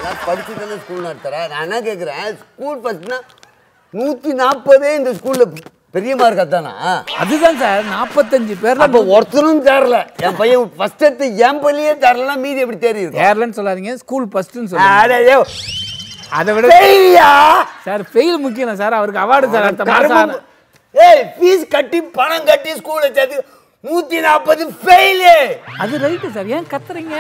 நான் படிச்சு தானே ஸ்கூல் நடத்துறேன் நான் என்ன கேட்குறேன் ஸ்கூல் ஃபஸ்ட்னா நூற்றி நாற்பதே இந்த ஸ்கூலில் பெரிய மார்க் அதானா அதுதான் சார் நாற்பத்தஞ்சு பேர்ல அப்போ ஒருத்தரும் தேரல என் பையன் ஃபர்ஸ்ட் எடுத்து என் பள்ளியே தேரலன்னா மீதி எப்படி தெரியுது கேரளன்னு சொல்லாதீங்க ஸ்கூல் ஃபர்ஸ்ட்னு சொல்லுங்க அதை விட ஃபெயிலியா சார் ஃபெயில் முக்கியம் இல்லை சார் அவருக்கு அவார்டு சார் அடுத்த மாதம் ஏய் ஃபீஸ் கட்டி பணம் கட்டி ஸ்கூல்ல சேர்த்து நூத்தி நாற்பது ஃபெயிலு அது ரைட்டு சார் ஏன் கத்துறீங்க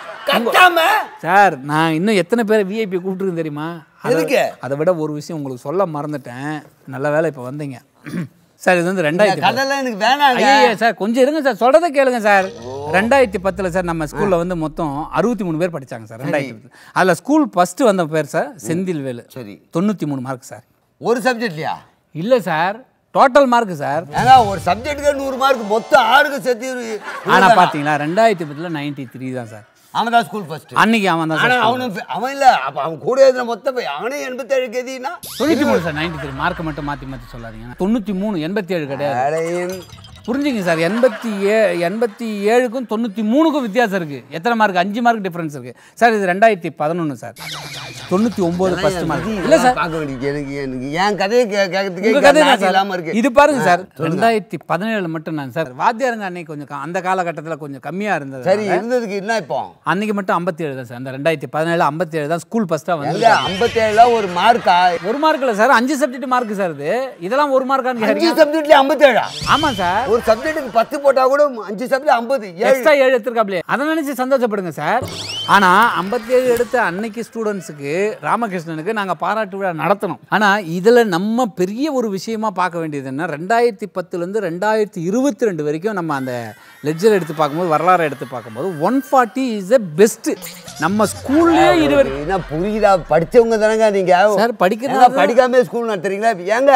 கட்டாம சார் நான் இன்னும் எத்தனை பேரை விஐபி கூப்பிட்டுருக்கேன் தெரியுமா அதை- எதுக்கு? அதை விட ஒரு விஷயம் உங்களுக்கு சொல்ல மறந்துட்டேன் நல்ல வேலை இப்போ வந்தீங்க சார் இது வந்து ரெண்டாயிரத்தி பத்து. கதெல்லாம் எனக்கு வேணாங்க ஐயா சார் கொஞ்சம் இருங்க சார் சொல்றதை கேளுங்க சார் ரெண்டாயிரத்தி பத்தில் சார் நம்ம ஸ்கூலில் வந்து மொத்தம் அறுபத்தி மூணு பேர் படிச்சாங்க சார் ரெண்டாயிரத்தி பத்து அதில் ஸ்கூல் ஃபர்ஸ்ட் வந்த பேர் சார் செந்தில் வேலு சரி தொண்ணூற்றி மூணு மார்க் சார் ஒரு சப்ஜெக்ட்லையா இல்லை சார் டோட்டல் மார்க் சார் ஏங்க ஒரு சப்ஜெக்ட்டுக்கு நூறு மார்க் மொத்தம் ஆறுக்கு சேர்த்து ஒரு- ஆனால் பார்த்தீங்களா ரெண்டாயிரத்தி பத்தில் நைன்டி த்ரீ தான் சார் அவன் தான் ஸ்கூல் ஃபர்ஸ்ட் அன்னைக்கு அவன் தான் ஆனா சார் அவனும் fe- அவன் இல்ல அப்ப அவன் கூட எழுதின மொத்த பை- அவனே எண்பத்தேழு கதினா தொண்ணூற்றி மூணு சார் நைன்டி த்ரீ மார்க்கை மட்டும் மாற்றி மாற்றி சொல்லாதீங்க தொண்ணூற்றி மூணு எண்பத்தி ஏழு கிடையாது புரிஞ்சுங்க சார் எண்பத்தி ஏ எண்பத்தி ஏழுக்கும் தொண்ணூற்றி மூணுக்கும் வித்தியாசம் இருக்குது எத்தனை மார்க் அஞ்சு மார்க் டிஃப்ரென்ஸ் இருக்குது சார் இது ரெண்டாயிரத்தி பதினொன்று சார் தொண்ணூற்றி ஒம்பது ஃபஸ்ட் மார்க் இல்லை சார் பார்க்க வேண்டியது எனக்கு எனக்கு என் கதையை கே- கேட்கறதுக்கே உங்க கதை நாதி தான் இல்லாம சார் இருக்கு இது பாருங்க சார் ரெண்டாயிரத்தி பதினேழு மட்டும் நான் சார் வாத்தியாருங்க அன்னைக்கு கொஞ்சம் க- அந்த காலகட்டத்தில் கொஞ்சம் கம்மியாக இருந்தது சரி இருந்ததுக்கு என்ன இப்போ அன்னைக்கு மட்டும் ஐம்பத்தி ஏழு தான் சார் அந்த ரெண்டாயிரத்தி பதினேழு ஐம்பத்தி ஏழு தான் ஸ்கூல் ஃபஸ்ட்டாக வந்து எங்க ஐம்பத்தேழுல ஒரு மார்க்கா ஒரு மார்க் இல்லை சார் அஞ்சு சப்ஜெக்ட் மார்க் சார் இது இதெல்லாம் ஒரு மார்க்கான்னு அஞ்சு கேட்குறீங்க சப்ஜெக்ட்ல ஐம்பத்தேழா ஆமாம் சார் ஒரு சப்ஜெக்ட்டுக்கு பத்து போட்டா கூட அஞ்சு சப்ஜெக்ட் ஐம்பது ஏழு எக்ஸ்ட்ரா ஏழு எடுத்திருக்காப்லையே அதை நினைச்சு சந்தோஷப்படுங்க சார் ஆனா ஐம்பத்தி ஏழு எடுத்த அன்னைக்கு ஸ்டூடெண்ட்ஸுக்கு ராமகிருஷ்ணனுக்கு நாங்க பாராட்டு விழா நடத்தணும் ஆனா இதுல நம்ம பெரிய ஒரு விஷயமா பார்க்க வேண்டியது என்ன ரெண்டாயிரத்தி பத்துல இருந்து ரெண்டாயிரத்தி இருபத்தி ரெண்டு வரைக்கும் நம்ம அந்த லெட்ஜர் எடுத்து பார்க்கும்போது வரலாறு எடுத்து பார்க்கும்போது one forty is the best நம்ம ஸ்கூல்லேயே இருவர் என்ன புரியுதா படிச்சவங்க தானங்க நீங்க சார், படிக்கிறதா ஏங்க, படிக்காம ஸ்கூல் நடத்துறீங்களா ஏங்க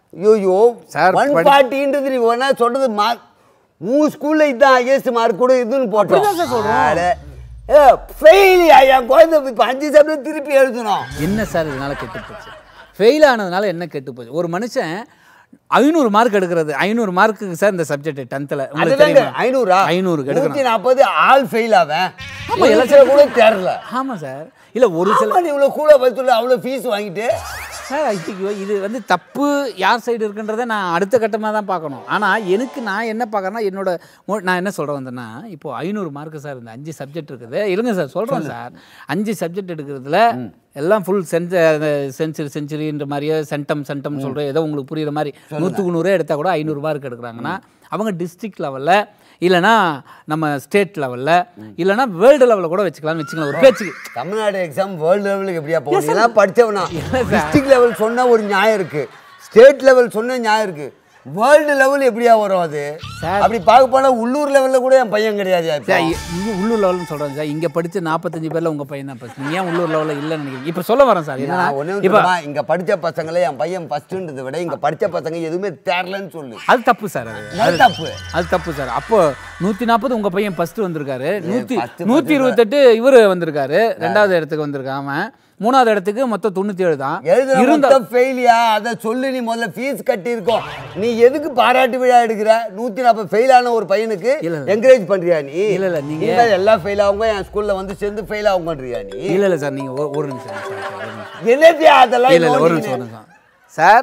ஐயோ சார், ஒன் படி- ஃபார்ட்டின்றது நீ ஒன்னா சொல்றது மார்க் உன் ஸ்கூல்ல இதுதான் ஹையஸ்ட் மார்க் கூட இதுன்னு போட்டோம் அப்படிதான் சார் சொல்றோம். அட, ஏ ஃபெயிலியா என் குழந்தை இப்போ அஞ்சு சப்ஜெக்ட் திருப்பி எழுதணும் என்ன சார் இதனால கெட்டு போச்சு ஃபெயில் ஆனதுனால என்ன கெட்டு போச்சு ஒரு மனுஷன் ஐநூறு மார்க் எடுக்கிறது ஐநூறு மார்க்குக்கு சார் இந்த சப்ஜெக்ட் டென்த்தில் உங்களுக்கு அதுதாங்க தெரியுமா ஐநூறா ஐநூறுக்கு எடுக்கணும் நூற்றி நாற்பது ஆல் ஃபெயில் ஆவேன் ஆமா, எல்லா எலெக்ஷன் கூட தேரல ஆமாம் சார் இல்லை ஒரு சில ஆமா, நீ இவ்வளோ கூட பதில் அவ்வளோ ஃபீஸ் வாங்கிட்டு சார் ஐயோ இது வந்து தப்பு யார் சைடு இருக்குன்றதை நான் அடுத்த கட்டமாக தான் பார்க்கணும் ஆனால் எனக்கு நான் என்ன பார்க்குறேன்னா என்னோட மோ- நான் என்ன சொல்கிறேன் வந்தேன்னா இப்போ ஐநூறு மார்க்கு சார் இந்த அஞ்சு சப்ஜெக்ட் இருக்குது இருங்க சார் சொல்கிறேன் சார் அஞ்சு சப்ஜெக்ட் எடுக்கிறதுல எல்லாம் ஃபுல் செஞ்ச செஞ்சுரி செஞ்சுரின்ற மாதிரியே சென்டம் சென்டம் சொல்கிற ஏதோ உங்களுக்கு புரியுற மாதிரி நூற்றுக்கு நூறே எடுத்தால் கூட ஐநூறு மார்க் எடுக்கிறாங்கன்னா அவங்க டிஸ்ட்ரிக்ட் லெவலில் இல்லைனா நம்ம ஸ்டேட் லெவலில் இல்லைனா வேர்ல்டு லெவலில் கூட வச்சுக்கலாம்னு வச்சுக்கலாம் ஒரு பேச்சுக்கு தமிழ்நாடு எக்ஸாம் வேர்ல்டு லெவலுக்கு எப்படியா போகும் இதெல்லாம் படிச்சவனா இல்ல சார். டிஸ்ட்ரிக்ட் லெவல் சொன்னா ஒரு நியாயம் இருக்கு ஸ்டேட் லெவல் சொன்ன நியாயம் இருக்கு வேர்ல்டு லெவல் எப்படியா வரும் அது சார். அப்படி பார்க்க போனா உள்ளூர் லெவல்ல கூட என் பையன் கிடையாது இப்போ. சார் இங்கே உள்ளூர் லெவல்னு சொல்கிறேன் சார் இங்கே படித்து நாற்பத்தஞ்சு பேரில் உங்கள் பையன் தான் ஃபஸ்ட் நீங்கள் ஏன் உள்ளூர் லெவலில் இல்லைன்னு நினைக்கிறீங்க இப்போ சொல்ல வரேன் சார் என்னன்னா நான் ஒண்ணே ஒண்ணு இப்போ சொல்லுமா, இங்க படிச்ச பசங்களே என் பையன் ஃபர்ஸ்ட்ன்றதை விட இங்க படிச்ச பசங்க எதுவுமே தேரலன்னு சொல்லு அது தப்பு சார் அது அது தப்பு அது தப்பு சார் அப்போ நூற்றி நாற்பது உங்கள் பையன் ஃபஸ்ட்டு வந்திருக்காரு நூற்றி first நூற்றி இருபத்தெட்டு இவர் வந்திருக்காரு ரெண்டாவது இடத்துக்கு வந்திருக்கான் அவன் மூணாவது இடத்துக்கு மொத்தம் தொண்ணூற்றி ஏழு தான் எழுதுன இருந்தா மொத்தம் ஃபெயிலியா அதை சொல்லு நீ முதல்ல ஃபீஸ் கட்டி இருக்கோம் நீ எதுக்கு பாராட்டு விழா எடுக்கிற நூத்தி நாற்பது ஃபெயில் ஆன ஒரு பையனுக்கு இல்ல, இல்ல. என்கரேஜ் பண்றியா நீ இல்ல, இல்ல, நீங்க- இனிமேல் எல்லாம் ஃபெயில் ஆகுங்க என் ஸ்கூல்ல வந்து சேர்ந்து ஃபெயில் ஆகுங்கன்றியா நீ இல்லை இல்லை சார் நீங்கள் ஒரு ஒரு நிமிஷம் சார் சார், ஒரு நிமிஷம் என்னத்தியா அதெல்லாம் இல்லை இல்லை ஒரு நிமிஷம் ஒரு நோண்டிக்கின்னு? நிமிஷம் சார்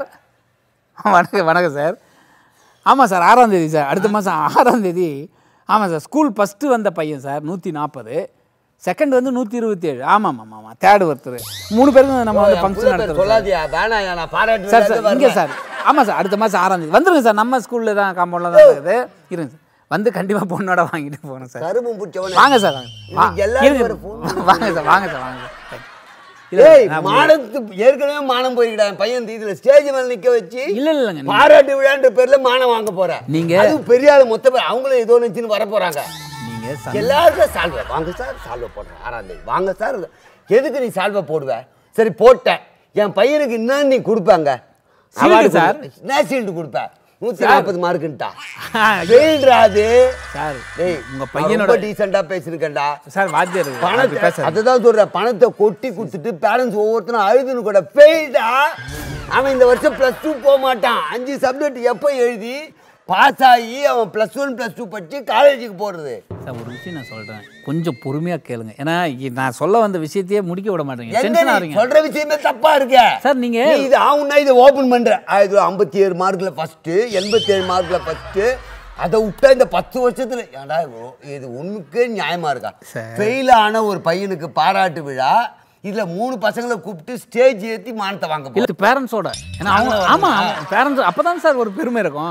வணக்கம் வணக்கம் சார் ஆமாம் சார் ஆறாம் தேதி சார் அடுத்த மாதம் ஆறாம் தேதி ஆமாம் சார் ஸ்கூல் ஃபஸ்ட்டு வந்த பையன் சார் நூற்றி நாற்பது செகண்ட் வந்து நூற்றி இருபத்தி ஏழு ஆமாம் ஆமாம் ஆமாம் தேர்டு ஒருத்தர் மூணு பேருக்கும் நம்ம வந்து என் ஃபங்க்ஷன் புள்ள பேர் நடத்துறோம் சார். சொல்லாதியா வேணாயா நான் பாராட்டு சார் விழாக்கு சார் இங்கே வரல. சார் ஆமாம் சார் அடுத்த மாதம் ஆறாம் தேதி வந்துருங்க சார் நம்ம ஸ்கூலில் தான் காம்பவுண்டில் தான் இருக்குது இருங்க சார் வந்து கண்டிப்பாக பொண்ணோட வாங்கிட்டு போகணும் சார் கரும்பு பிடிச்சவன வாங்க சார் வாங்க வா- இன்னைக்கு எல்லாரும் இருங்க. ஒரு phone வாங்க சார் வாங்க சார் வாங்க சார் இல்ல, ஏய் நான் மானத்து ஏற்கனவே மானம் போய்கிட்டா என் பையன் இதுல ஸ்டேஜ் மேல நிக்க வச்சு இல்ல இல்லைங்க நீங்க- பாராட்டு விழான்ற பேர்ல மானம் வாங்க போற நீங்க- அதுவும் பெரிய ஆளு மொத்த பேர் அவங்களும் ஏதோ நினைச்சுன்னு வர போறாங்க நீங்க சந்த- எல்லாருக்கும் சால்வை வாங்க சார் சால்வை போடுறேன் ஆறாம் தேதி வாங்க சார் எதுக்கு நீ சால்வை போடுவ சரி போட்டேன் என் பையனுக்கு என்ன நீ கொடுப்பாங்க Shield Award சார். கொடு. என்ன ஷீல்டு கொடுப்ப நூத்தி சார். நாற்பது மார்க்குன்ட்டா ஃபெயில்ரா அது சார் டேய் உங்க உங்க பையனோட பையனோட டீசெண்டா பேசிருக்கேன்டா சார் வாத்தியார் பணத்தை அது பேச அதுதான் சொல்றேன் பணத்தை கொட்டி கொடுத்துட்டு பேரண்ட்ஸ் ஒவ்வொருத்தரும் அழுதுன்னு கூட ஃபெயில்டா அவன் இந்த வருஷம் ப்ளஸ் டூ போக மாட்டான் அஞ்சு சப்ஜெக்ட் எப்போ எழுதி பாஸ் ஆகி அவன் ப்ளஸ் ஒன் ப்ளஸ் டூ படிச்சு காலேஜுக்கு போகிறது சார் ஒரு விஷயம் நான் சொல்கிறேன் கொஞ்சம் பொறுமையாக கேளுங்க ஏன்னா இ- நான் சொல்ல வந்த விஷயத்தையே முடிக்க விட மாட்டேங்க எங்க டென்ஷன் நீ ஆகிறீங்க சொல்ற விஷயமே தப்பா இருக்க சார் நீங்க நீ இது ஆகும்னா இதை ஓபன் பண்ற இது ஐம்பத்தி ஏழு மார்க்ல ஃபர்ஸ்ட் எண்பத்தி ஏழு மார்க்ல ஃபர்ஸ்ட் அதை விட்டா இந்த பத்து வருஷத்துல ஏன்டா இவ்வளோ இது ஒண்ணுக்கு நியாயமா இருக்கா சார். ஃபெயில் ஆன ஒரு பையனுக்கு பாராட்டு விழா இதுல மூணு பசங்களை கூப்பிட்டு ஸ்டேஜ் ஏத்தி மானத்தை வாங்க போறோம். இல்லை பேரண்ட்ஸோட ஏன்னா அவங்க ஆமாம் பேரண்ட்ஸ் அப்போ தான் சார் ஒரு பெருமை இருக்கும்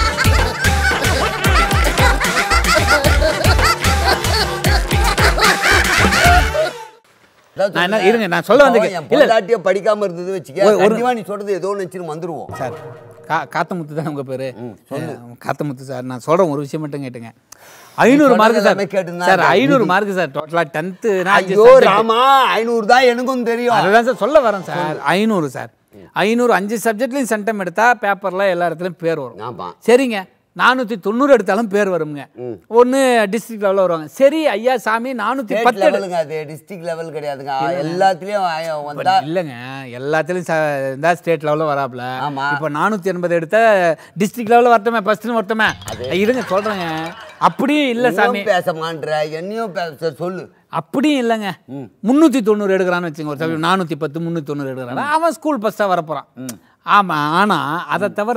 அதான் நான் என்ன- சொன்னேன். இருங்க, நான் சொல்ல வந்தது- என் இல்ல. பொண்டாட்டிய படிக்காம இருந்தது வச்சுக்க ஒரு- ஒரு- கண்டிப்பா நீ சொல்றது ஏதோ நினைச்சு வந்துருவோம் சார் கா காத்தமுத்து தான் உங்கள் பேர் காத்தமுத்து சார் நான் சொல்கிறேன் ஒரு விஷயம் மட்டும் கேட்டுங்க ஐநூறு சொல்றது மார்க் சார் எல்லாமே கேட்டுதான் சார் இருக்கேன். ஐநூறு மார்க் சார் டோட்டலாக டென்த்து ஐயோ ராமா ஐநூறு தான் எனக்கும் தெரியும் அதுதான் சார் சொல்ல வரேன் சார் ஐநூறு சார் ஐநூறு அஞ்சு சப்ஜெக்ட்லையும் சென்டம் எடுத்தால் பேப்பரில் எல்லா இடத்துலையும் பேர் வரும் ஆமா சரிங்க நானூற்றி தொண்ணூறு எடுத்தாலும் பேர் வருங்க ஒன்று டிஸ்ட்ரிக்ட் லெவலில் வருவாங்க சரி ஐயா சாமி நானூற்றி ஸ்டேட் பத்து எடு லெவலுங்க அது டிஸ்ட்ரிக்ட் லெவல் கிடையாதுங்க எல்லாத்துலயும் ஆய- வந்தா இல்லைங்க எல்லாத்துலேயும் ச இருந்தால் ஸ்டேட் லெவலில் வராப்புல ஆமா. இப்போ நானூற்றி எண்பது எடுத்த டிஸ்ட்ரிக்ட் லெவலில் வரட்டுமே ஃபஸ்ட்டுன்னு வரட்டுமே இருங்க சொல்கிறேங்க அப்படியும் இல்லை சாமி என்னையும் பேச மாட்ற என்னையும் பேச சொல்லு அப்படியும் இல்லைங்க முந்நூற்றி தொண்ணூறு எடுக்கிறான்னு வச்சுங்க ஒரு சமயம் நானூற்றி பத்து முந்நூற்றி தொண்ணூறு எடுக்கிறான் அவன் ஸ்கூல் ஃபஸ்ட்டாக வரப்போகிறான் ஆமாம் ஆனால் அதை தவிர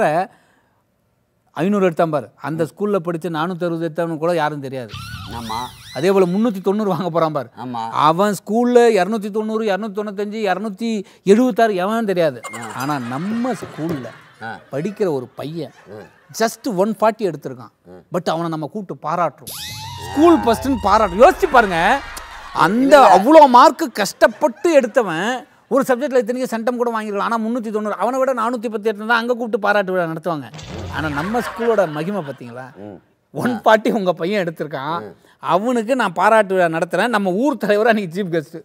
ஐநூறு எடுத்தான் பாரு அந்த ஸ்கூலில் படித்து நானூற்றி அறுபது எடுத்தவனு கூட யாரும் தெரியாது ஆமா அதே போல் முந்நூற்றி தொண்ணூறு வாங்க போகிறான் பாரு ஆமா அவன் ஸ்கூலில் இரநூத்தி தொண்ணூறு இரநூத்தி தொண்ணூத்தஞ்சு இரநூத்தி எழுபத்தாறு எவன் தெரியாது ஆனால் நம்ம ஸ்கூலில் ஆ. படிக்கிற ஒரு பையன் ஜஸ்ட் ஒன் ஃபார்ட்டி எடுத்திருக்கான் பட் அவனை நம்ம கூப்பிட்டு பாராட்டுறோம் ஸ்கூல் ஃபஸ்ட்டுன்னு பாராட்டுறோம் யோசிச்சு பாருங்க அந்த அவ்வளோ மார்க்கு கஷ்டப்பட்டு எடுத்தவன் ஒரு சப்ஜெக்டில் இத்தனைக்கு சென்டம் கூட வாங்கிருக்கலாம் ஆனால் முந்நூற்றி தொண்ணூறு அவனை விட நானூற்றி பத்து எடுத்து அங்கே கூப்பிட்டு பாராட்டு விழா நடத்துவாங்க ஆனால் நம்ம ஸ்கூலோட மகிமை பார்த்தீங்களா ஒன் ஃபார்ட்டி உங்கள் பையன் எடுத்திருக்கான் அவனுக்கு நான் பாராட்டு விழா நடத்துகிறேன் நம்ம ஊர் தலைவராக அன்றைக்கி சீஃப் கெஸ்ட்டு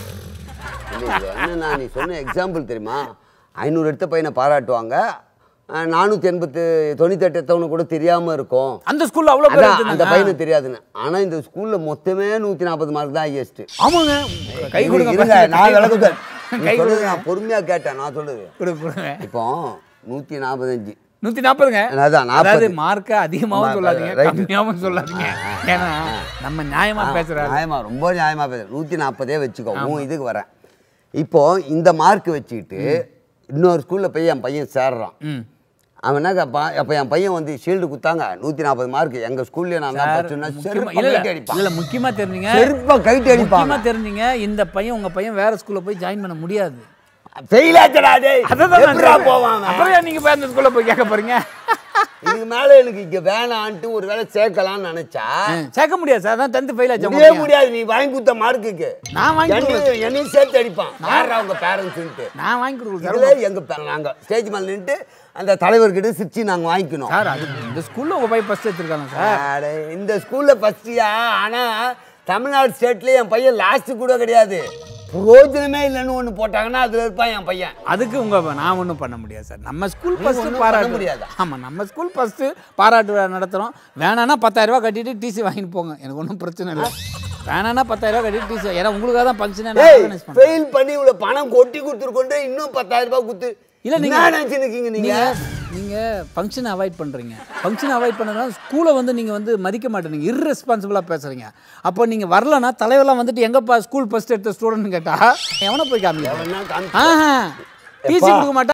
இல்ல, இது என்னன்னா நீ சொன்ன எக்ஸாம்பிள் தெரியுமா ஐநூறு எடுத்த பையனை பாராட்டுவாங்க நானூற்றி எண்பத்து தொண்ணூத்தெட்டு எடுத்தவனு கூட தெரியாம இருக்கும் அந்த ஸ்கூல்ல அவ்வளோ பேர் அதான் அந்த எடுத்திருந்தாங்க. பையனுக்கு தெரியாதுன்னு ஆனா இந்த ஸ்கூல்ல மொத்தமே நூத்தி நாற்பது மார்க் தான் ஹையஸ்ட் ஆமாங்க கை கொடுங்க இருங்க first. நான் விளக்குதல் நீ கை சொல்றது கொடுங்க நான் பொறுமையா கேட்டேன் நான் சொல்லுது கொடுங்க கொடுங்க இப்போ நூத்தி நாற்பத்தஞ்சு நூற்றி நாற்பதுங்க அதான் அதாவது 40 மார்க்கை அதிகமாகவும் ஆமா, சொல்லாதீங்க right. கம்மியாகவும் சொல்லாதீங்க ஏன்னா நம்ம நியாயமா பேசுறாரு நியாயமா ரொம்ப நியாயமா பேச நூற்றி நாற்பதே வச்சுக்கோ உன் இதுக்கு வரேன் இப்போ இந்த மார்க் வச்சுக்கிட்டு இன்னொரு ஸ்கூல்ல போய் என் பையன் சேர்றான் ம் அவன் என்ன கேட்பான் அப்போ என் பையன் வந்து ஷீல்டு குத்தாங்க நூற்றி நாற்பது மார்க் எங்கள் ஸ்கூல்லேயே நான் தான் சார், ஃபஸ்ட்டுன்னா முக்கியமா- செருப்பை இல்ல கைட்டு அடிப்பான் இல்ல முக்கியமா தெரிஞ்சீங்க செருப்பை கைட்டு அடிப்பான் முக்கியமா தெரிஞ்சீங்க இந்த பையன் உங்க பையன் வேற ஸ்கூல்ல போய் ஜாயின் பண்ண முடியாது ஃபெயில் ஆச்சடா டேய் அதான் நான் எப்படிடா சொல்றேன். போவான் அவன்? அப்புறம் ஏன் நீங்க போய் அந்த ஸ்கூல்ல போய் கேட்க போறீங்க இதுக்கு மேல எனக்கு இங்க வேணான்ட்டு ஒரு வேளை சேர்க்கலாம்னு நினைச்சா சேர்க்க முடியாது சார் அதான் டென்த் ஃபெயில் ஆச்சு முடியவே முடியாது நீ வாங்கி கொடுத்த மார்க்குக்கு நான் வாங்கி என்னையும் என்னையும் சேர்த்து அடிப்பான் யாரா அவங்க பேரண்ட்ஸ்ன்ட்டு நான் வாங்கி கொடுக்கல சார் இதுல எங்க பே- நாங்க ஸ்டேஜ் மேல நின்னுட்டு அந்த தலைவர்கிட்ட சிரிச்சு நாங்க வாங்கிக்கணும் சார் அது இந்த ஸ்கூல்ல உங்க பையன் ஃபர்ஸ்ட் எடுத்திருக்காங்க சார் அட, இந்த ஸ்கூல்ல ஃபர்ஸ்டியா ஆனா தமிழ்நாடு ஸ்டேட்ல என் பையன் லாஸ்ட் கூட கிடையாது பிரயோஜனமே இல்லைன்னு ஒண்ணு போட்டாங்கன்னா அதுல இருப்பான் என் பையன் அதுக்கு உங்க நான் ஒன்றும் பண்ண முடியாது சார் நம்ம ஸ்கூல் நீங்க ஃபர்ஸ்ட் ஒண்ணும் பண்ண பாராட்டு முடியாதா? ஆமா நம்ம ஸ்கூல் ஃபர்ஸ்ட் பாராட்டு விழா நடத்துறோம் வேணான்னா பத்தாயிரம் ரூபாய் கட்டிட்டு டிசி வாங்கிட்டு போங்க எனக்கு ஒன்றும் பிரச்சனை இல்லை வேணான்னா பத்தாயிரம் ரூபாய் கட்டிட்டு டிசி ஏன்னா உங்களுக்காக தான் ஃபங்க்ஷன் ஏய் ஆர்கனைஸ் பண்ணுறேன் ஃபெயில் பண்ணி இவ்வளவு பணம் கொட்டி கொடுத்துருக்கொண்டு இன்னும் பத்தாயிரம் ரூபாய் கொடுத்து இல்ல, நீங்க- என்ன நினைச்சு நிக்கீங்க நீங்க நீங்க நீங்க ஃபங்க்ஷனை அவாய்ட் பண்றீங்க ஃபங்க்ஷனை அவாய்ட் பண்ணதுனால ஸ்கூலை வந்து நீங்க வந்து மதிக்க மாட்டேங்க irresponsible-ஆ பேசுறீங்க அப்போ நீங்க வரலன்னா தலைவர்லாம் வந்துட்டு எங்கப்பா ஸ்கூல் ஃபர்ஸ்ட் எடுத்த ஸ்டூடெண்ட் கேட்டா எவனை போய் காமிக்க எவனா காமி- ஆஹா டிசி கொடுக்க மாட்டா